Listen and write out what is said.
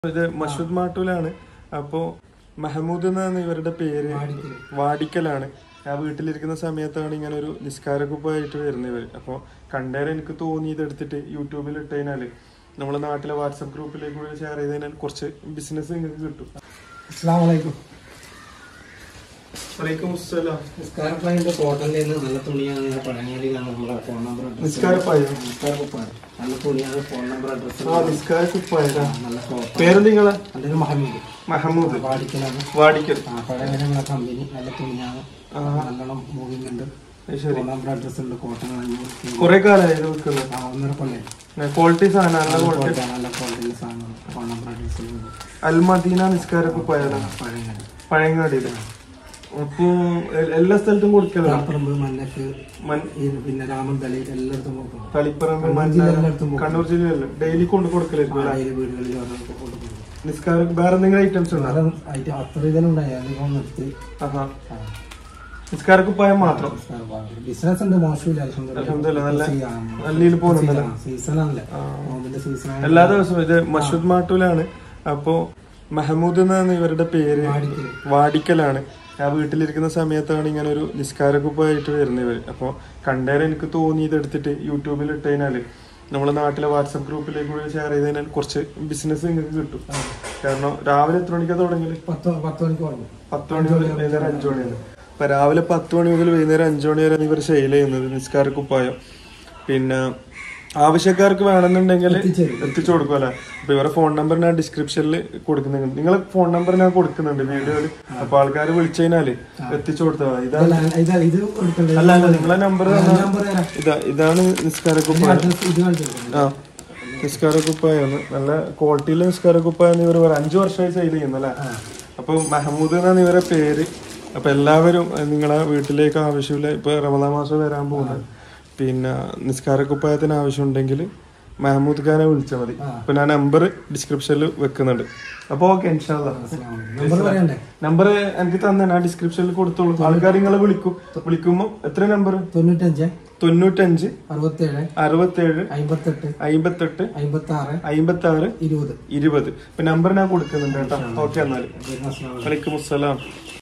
ഇത് മഷൂദ് മാട്ടൂലാണ് അപ്പോ മഹമ്മൂദ് എന്നാണ് ഇവരുടെ പേര് വാടിക്കലാണ് ആ വീട്ടിലിരിക്കുന്ന സമയത്താണ് ഇങ്ങനെ ഒരു നിസ്കാരക്കുപ്പായിട്ട് വരുന്നത് ഇവർ അപ്പോൾ കണ്ടേരം എനിക്ക് തോന്നി ഇതെടുത്തിട്ട് യൂട്യൂബിൽ ഇട്ട് കഴിഞ്ഞാൽ നമ്മളെ നാട്ടിലെ വാട്സപ്പ് ഗ്രൂപ്പിലേക്ക് കൂടി ഷെയർ ചെയ്ത് കഴിഞ്ഞാൽ കുറച്ച് ബിസിനസ് നിങ്ങൾക്ക് കിട്ടും അസ്ലാമലൈക്കും വലൈക്കും അസ്സലാം നിസ്കാര പ്ലാനിന്റെ കോട്ടണിൽ നിന്ന് നല്ല തുണിയാണ് ഞാൻ പഴങ്ങാലിലാണ് നമ്മുടെ ഫോൺ നമ്പർ അഡ്രസ് നിസ്കാരപ്പായ നിസ്കാര കുപ്പാണ് നല്ല തുണിയാണ് ഫോൺ നമ്പർ അഡ്രസ് ആ നിസ്കാരക്കുപ്പായ നല്ല കോപ്പ പേരെന്ത് നിങ്ങളെ എൻ്റെ ഒരു മഹമ്മദ് മഹമ്മൂദ് വാടിക്കലാണ് വാടിക്കൽ ആ പഴങ്ങാലിയുള്ള കമ്പനി നല്ല തുണിയാണ് ആ. നല്ലോണം മൂവിങ് ഉണ്ട് അത് ശരി ഫോൺ നമ്പർ അഡ്രസ് ഉണ്ട് കോട്ടൺ അഞ്ഞൂറ് കുറെ കാലമായി ഇത് വിൽക്കുന്നത് ആ ഒന്നര കൊല്ലം ക്വാളിറ്റി സാധനം നല്ല നല്ല ക്വാളിറ്റി ക്വാളിറ്റി നല്ല ക്വാളിറ്റിയുള്ള സാധനങ്ങൾ ഫോൺ നമ്പർ അഡ്രസ് ഉണ്ട് അൽമദീന നിസ്കാരക്കുപ്പായാണ് പഴങ്ങാലി പഴയങ്ങാടിയില് അപ്പൊ എ- എല്ലാ സ്ഥലത്തും കൊടുക്കലാണ് കാപ്പറമ്പ് മന്നക്ക് മൻ- ഈ പിന്നെ രാമന്തളി എല്ലായിടത്തും കൊടുക്കും തളിപ്പറമ്പ് കണ്ണൂർ മന്ന- ജില്ലയിൽ എല്ലായിടത്തും പോകും. കണ്ണൂർ ജില്ലയില് ഡെയിലി കൊണ്ട് കൊടുക്കലായിരിക്കും അല്ലേ? ആയിരം വീടുകളിൽ ഓരോക്കെ കൊടുക്കും നിസ്കാരം വേറെ എന്തെങ്കിലും ഐറ്റംസ് ഉണ്ടോ അന്നേരം ആയിട്ട് അത്ര ഇതിനുണ്ടായി അതിപ്പം നിർത്തി ആഹാ നിസ്കാരക്കുപ്പായം മാത്രം ബിസിനസ് ഉണ്ട് മോശമില്ല അൽഹംദുലില്ലാ, നല്ല നല്ല രീതിയിൽ പോകുന്നുണ്ടല്ലോ സീസണാണല്ലേ നോമ്പിന്റെ സീസൺ എല്ലാ ദിവസവും ഇത് മഷൂദ് മാട്ടൂലാണ് അപ്പോ മഹമ്മൂദ് എന്നാണ് ഇവരുടെ പേര് വാടിക്കൽ. വാടിക്കലാണ് ആ വീട്ടിലിരിക്കുന്ന സമയത്താണ് ഇങ്ങനെ ഒരു നിസ്കാരക്കുപ്പായിട്ട് വരുന്നത് ഇവർ അപ്പോൾ കണ്ടേരം എനിക്ക് തോന്നി ഇതെടുത്തിട്ട് യൂട്യൂബിൽ ഇട്ട് കഴിഞ്ഞാല് നമ്മളെ നാട്ടിലെ വാട്സപ്പ് ഗ്രൂപ്പിലേക്ക് കൂടി ഷെയർ ചെയ്ത് കഴിഞ്ഞാൽ കുറച്ച് ബിസിനസ് നിങ്ങൾക്ക് കിട്ടും കാരണം രാവിലെ എത്ര മണിക്കാണ് തുടങ്ങിയത് പത്ത് പത്ത് മണിക്ക് തുടങ്ങും പത്ത് മണി മുതൽ വൈകുന്നേരം അഞ്ചു മണി വരെ അപ്പൊ രാവിലെ പത്ത് മണി മുതൽ വൈകുന്നേരം അഞ്ചു മണി വരെ ഇവർ സെയിൽ ചെയ്യുന്നത് നിസ്കാര കുപ്പായം പിന്നെ ആവശ്യക്കാർക്ക് വേണമെന്നുണ്ടെങ്കിൽ എത്തിച്ചുതരും. എത്തിച്ചു കൊടുക്കും അല്ലെ അപ്പൊ ഇവരുടെ ഫോൺ നമ്പർ ഞാൻ ഡിസ്ക്രിപ്ഷനിൽ കൊടുക്കുന്നുണ്ട് നിങ്ങളെ ഫോൺ നമ്പർ ഞാൻ കൊടുക്കുന്നുണ്ട് വീഡിയോയിൽ അപ്പൊ ആൾക്കാർ വിളിച്ചു കഴിഞ്ഞാല് എത്തിച്ചു കൊടുത്താൽ മതി ഇതാ ഇതല്ല, ഇതാ ഇത് കൊടുക്കണ്ടേ അല്ല അല്ല നിങ്ങളെ നമ്പർ നമ്പർ തരാം ഇതാ ഇതാണ് നിസ്കാര കുപ്പായം അഡ്രസ് ഇത് കാണിച്ചു കൊടുക്കണം ആ നിസ്കാര കുപ്പായാണ് നല്ല ക്വാളിറ്റിയിലെ നിസ്കാര കുപ്പായെന്ന് ഇവർ പറയും അഞ്ചു വർഷമായി സെയിൽ ചെയ്യുന്നല്ലേ അപ്പൊ മെഹമ്മൂദ് എന്നാണ് ഇവരെ പേര് അപ്പൊ എല്ലാവരും അഹ് നിങ്ങളെ വീട്ടിലേക്ക് ആവശ്യമില്ല ഇപ്പൊ റമദാൻ മാസം വരാൻ പോകുന്നത് പിന്നെ നിസ്കാര കുപ്പായത്തിന് ആവശ്യമുണ്ടെങ്കിൽ മെഹമ്മൂദ് ഖാനെ വിളിച്ചാൽ മതി അപ്പൊ ഞാൻ നമ്പർ ഡിസ്ക്രിപ്ഷനിൽ വെക്കുന്നുണ്ട് അപ്പൊ ഓക്കെ ഇൻഷാല്ലാ നമ്പർ പറയണ്ടേ നമ്പർ എനിക്ക് തന്നെ ഞാൻ ഡിസ്ക്രിപ്ഷനിൽ കൊടുത്തോളൂ ആൾക്കാർ നിങ്ങളെ വിളിക്കും വിളിക്കുമ്പോ എത്ര നമ്പർ തൊണ്ണൂറ്റഞ്ച് തൊണ്ണൂറ്റഞ്ച് അറുപത്തേഴ് അറുപത്തേഴ് അമ്പത്തെട്ട് അമ്പത്തെട്ട് അമ്പത്തി ആറ് അമ്പത്തി ആറ് ഇരുപത് ഇരുപത് ഇപ്പൊ നമ്പർ ഞാൻ കൊടുക്കുന്നുണ്ട് കേട്ടോ ഓക്കെ എന്നാൽ അസ്സലാമു അലൈക്കും. വലൈക്കും അസ്സലാം